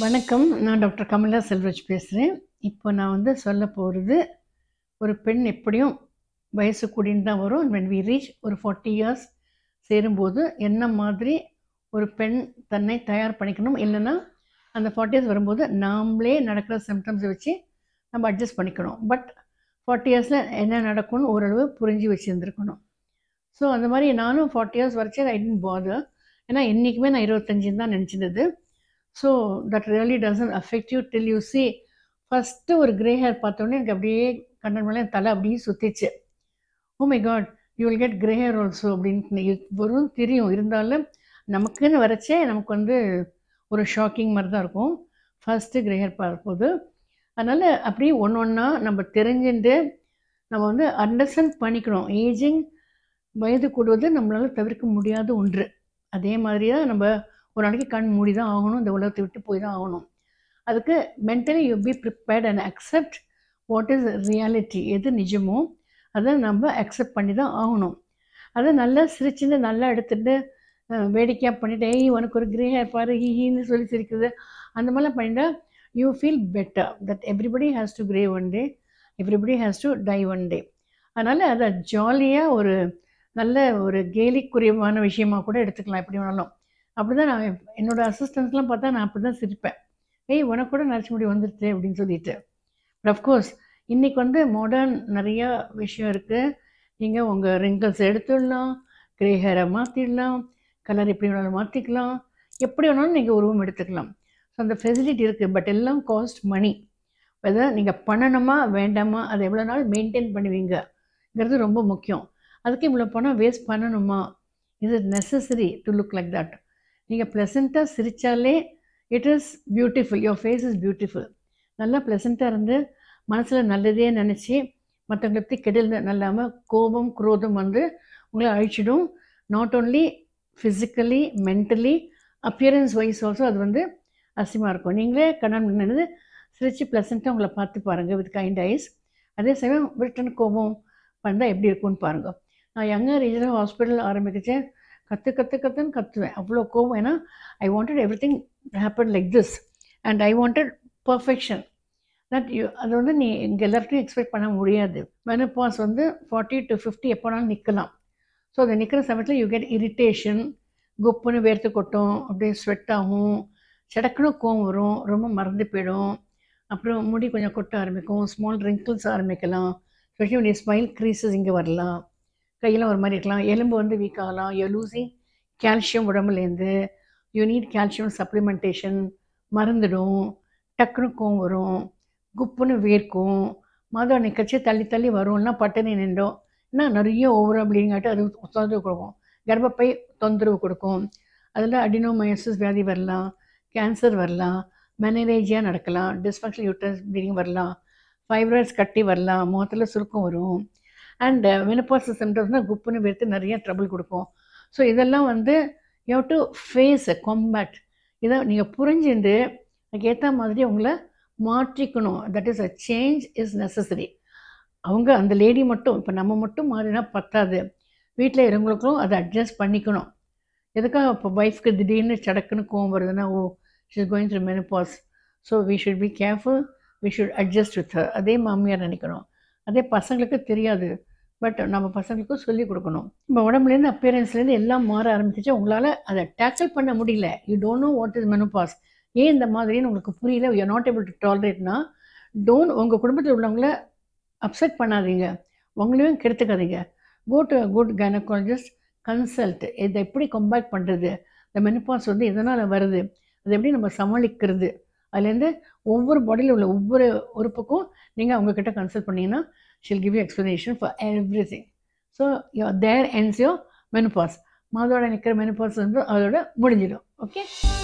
வணக்கம் நான் டாக்டர் கமலா செல்வராஜ் பேசுகிறேன் இப்போ நான் வந்து சொல்ல போகிறது ஒரு பெண் எப்படியும் வயசு கூடின்னு தான் வரும் when we ரீச் ஒரு ஃபார்ட்டி இயர்ஸ் சேரும்போது என்ன மாதிரி ஒரு பெண் தன்னை தயார் பண்ணிக்கணும் இல்லைன்னா அந்த ஃபார்ட்டி இயர்ஸ் வரும்போது நாமளே நடக்கிற சிம்டம்ஸை வச்சு நம்ம அட்ஜஸ்ட் பண்ணிக்கணும் பட் ஃபார்ட்டி இயர்ஸில் என்ன நடக்கும்னு ஓரளவு புரிஞ்சு வச்சுருந்துருக்கணும் ஸோ அந்த மாதிரி நானும் ஃபார்ட்டி இயர்ஸ் வரைக்கும் ஐ டென்ட் பாதர் ஏன்னா என்றைக்குமே நான் இருபத்தஞ்சுன்னு தான் நினச்சிருந்தது so that really doesn't affect you till you see first ஒரு கிரே ஹேர் பார்த்தோன்னே எனக்கு அப்படியே கண்ணன் மேலே தலை அப்படியே சுற்றிச்சு oh my God you will get grey hair also அப்படின்னு இரு- வரும் தெரியும் இருந்தாலும் நமக்குன்னு வரைச்சே நமக்கு வந்து ஒரு ஷாக்கிங் மாதிரி தான் இருக்கும் ஃபஸ்ட்டு கிரே ஹேர் பார்க்கும்போது அதனால் அப்படியே ஒன்று ஒன்றா நம்ம தெரிஞ்சுட்டு நம்ம வந்து அண்டர்ஸ்டாண்ட் பண்ணிக்கணும் ஏஜிங் வயது கூடுவது நம்மளால் தவிர்க்க முடியாத ஒன்று அதே மாதிரி தான் நம்ம ஒரு நாளைக்கு கண் மூடி தான் ஆகணும் இந்த உலகத்தை விட்டு போய் தான் ஆகணும் அதுக்கு mentally you be prepared and accept what is reality எது நிஜமோ அதை நம்ம அக்செப்ட் பண்ணி தான் ஆகணும் அதை நல்லா சிரிச்சுட்டு நல்லா எடுத்துட்டு அஹ், வேடிக்கையாக பண்ணிட்டு ஏய் உனக்கு ஒரு கிரே ஹேர் பாரு ஹிஹின்னு சொல்லி சிரிக்குது அந்த மாதிரிலாம் பண்ணிட்டா you feel better that everybody has to grey one day everybody has to die one day அதனால் அதை ஜாலியாக ஒரு நல்ல ஒரு கேலிக்குரியமான விஷயமா கூட எடுத்துக்கலாம் எப்படி வேணாலும் அப்படி தான் நான் என்னோட அசிஸ்டன்ஸ்லாம் பார்த்தா நான் அப்படி தான் சிரிப்பேன் ஏய் உனக்கு கூட நரைச்சி முடி வந்துருச்சு அப்படின்னு சொல்லிட்டு பட் அஃப்கோர்ஸ் இன்றைக்கி வந்து மாடர்ன் நிறையா விஷயம் இருக்குது நீங்கள் உங்கள் ரிங்கிள்ஸ் எடுத்துடலாம் கிரே ஹேரை மாற்றிடலாம் கலர் எப்படி வேணாலும் மாற்றிக்கலாம் எப்படி வேணாலும் நீங்கள் உருவம் எடுத்துக்கலாம் ஸோ அந்த ஃபெசிலிட்டி இருக்குது பட் எல்லாம் காஸ்ட் மணி வெதர் நீங்கள் பண்ணணுமா வேண்டாமா அதை எவ்வளோ நாள் மெயின்டைன் பண்ணுவீங்கங்கிறது ரொம்ப முக்கியம் அதுக்கு இவ்வளோ பணம் வேஸ்ட் பண்ணணுமா is it necessary to look like that நீங்கள் ப்ளசண்ட்டாக சிரித்தாலே it is beautiful your face is beautiful நல்லா ப்ளசண்ட்டாக இருந்து மனசில் நல்லதே நினச்சி மற்றவங்களை பற்றி கெடல் நல்லாமல் கோபம் குரோதம் வந்து உங்களை அழிச்சிடும் not only physically mentally appearance wise also அது வந்து அசியமாக இருக்கும் நீங்களே கண்ணன் நின்று சிரித்து ப்ளசண்ட்டாக உங்களை பார்த்து பாருங்கள் வித் கைண்ட் ஐஸ் அதே சமயம் ரிட்டன் கோபம் பண்ணால் எப்படி இருக்கும்னு பாருங்கள் நான் யங்கர் ரீஜனல் ஹாஸ்பிட்டல் ஆரம்பிச்சேன் கற்று கற்று கற்றுன்னு கற்றுவேன் அவ்வளோ கோவம் ஏன்னா I wanted everything happen like this and I wanted perfection that you அது வந்து நீ இங்கே எல்லார்ட்டையும் எக்ஸ்பெக்ட் பண்ண முடியாது மெனப்பாஸ் வந்து ஃபார்ட்டி டு ஃபிஃப்டி எப்போனாலும் நிற்கலாம் ஸோ அது நிற்கிற சமயத்தில் யூ கெட் இரிட்டேஷன் குப்புன்னு வேர்த்து கொட்டும் அப்படியே ஸ்வெட் ஆகும் சடக்குன்னு கோவம் வரும் ரொம்ப மறந்து போயிடும் அப்புறம் முடி கொஞ்சம் கொட்ட ஆரம்பிக்கும் ஸ்மால் ரிங்கிள்ஸ் ஆரம்பிக்கலாம் ஸ்பெஷலி நீ ஸ்மைல் க்ரீசஸ் இங்கே வரலாம் கையெல்லாம் ஒரு மாதிரி இருக்கலாம் எலும்பு வந்து வீக் ஆகலாம் யூ லூசிங் கால்சியம் உடம்புலேருந்து யூ நீட் கால்சியம் சப்ளிமெண்டேஷன் மறந்துடும் டக்குன்னு கோவம் வரும் குப்புன்னு வேர்க்கும் மாதம் நிற்கச்சு தள்ளி தள்ளி வரும்னா பட்டுன்னு நின்றோம் ஏன்னா நிறைய ஓவர் ப்ளீடிங் ஆகிட்டு அது தொந்தரவு கொடுக்கும் கர்ப்பப்பை தொந்தரவு கொடுக்கும் அதில் அடினோமயோசிஸ் வியாதி வரலாம் கேன்சர் வரலாம் மெனரேஜியா நடக்கலாம் டிஸ்ஃபங்க்ஷன் யூட்டர்ஸ் ப்ளீடிங் வரலாம் ஃபைப்ராய்ட்ஸ் கட்டி வரலாம் முகத்தில் சுருக்கம் வரும் அண்ட் மெனப்பாஸ் சிம்டம்ஸ்னால் குப்புன்னு வேர்த்து நிறைய ட்ரபிள் கொடுக்கும் ஸோ இதெல்லாம் வந்து யூ டு ஃபேஸ் combat இதை நீங்கள் புரிஞ்சுட்டு அதுக்கேற்ற மாதிரி உங்களை மாற்றிக்கணும் that is a change is necessary அவங்க அந்த லேடி மட்டும் இப்போ நம்ம மட்டும் மாறினா பத்தாது வீட்டில் இருவங்களுக்கும் அதை அட்ஜஸ்ட் பண்ணிக்கணும் எதுக்காக இப்போ ஒய்ஃப்க்கு திடீர்னு சடக்குன்னு கோவம் வருதுன்னா oh she's going through menopause so we should be careful we should adjust with her அதே மாமியார் நினைக்கணும் அதே பசங்களுக்கு தெரியாது பட் நம்ம பசங்களுக்கும் சொல்லிக் கொடுக்கணும் இப்போ உடம்புலேருந்து அப்பியரன்ஸ்லேருந்து எல்லாம் மாற ஆரம்பிச்சிச்சு உங்களால் அதை டேக்கிள் பண்ண முடியல you don't know what is menopause ஏன் இந்த மாதிரின்னு உங்களுக்கு புரியல யூ நாட் ஏபிள் டு டாலரேட்னா டோன்ட் உங்கள் குடும்பத்தில் உள்ளவங்கள அப்செட் பண்ணாதீங்க உங்களையும் கெடுத்துக்காதீங்க go to good gynaecologist consult இதை எப்படி கம்பேக் பண்ணுறது இந்த மெனப்பாஸ் வந்து எதனால் வருது அதை எப்படி நம்ம சமாளிக்கிறது அதுலேருந்து ஒவ்வொரு பாடியில் உள்ள ஒவ்வொரு உறுப்புக்கும் நீங்கள் அவங்கக்கிட்ட கன்சல்ட் பண்ணீங்கன்னா she'll give you explanation for everything so there ends your menopause மாதோட நிற்கிற மெனுபாஸ் வந்து அதோட முடிஞ்சிடும் ஓகே